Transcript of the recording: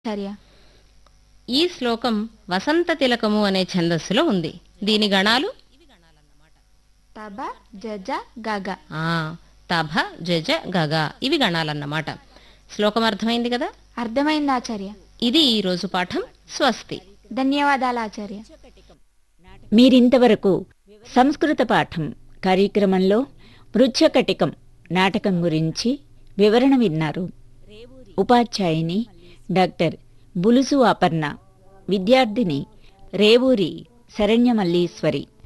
చర్య ఈ శ్లోకం వసంత తిలకము అనే ఛందస్సులో ఉంది దీని గణాలు తబ జజ గగ ఆ తభ జజ గగ ఇవి గణాలన్నమాట శ్లోకం అర్థమైంది కదా అర్థమైంది ఆచార్య ఇది ఈ రోజు పాఠం స్వస్తి ధన్యవాదాలు ఆచార్య మీరింతవరకు సంస్కృత పాఠం కార్యక్రమంలో మృచ్ఛకటికం నాటకం గురించి వివరణ విన్నారు ఉపాధ్యాయుని డాక్టర్ బులుసు అపర్ణ విద్యార్థిని రేవూరి శరణ్యమల్లీశ్వరి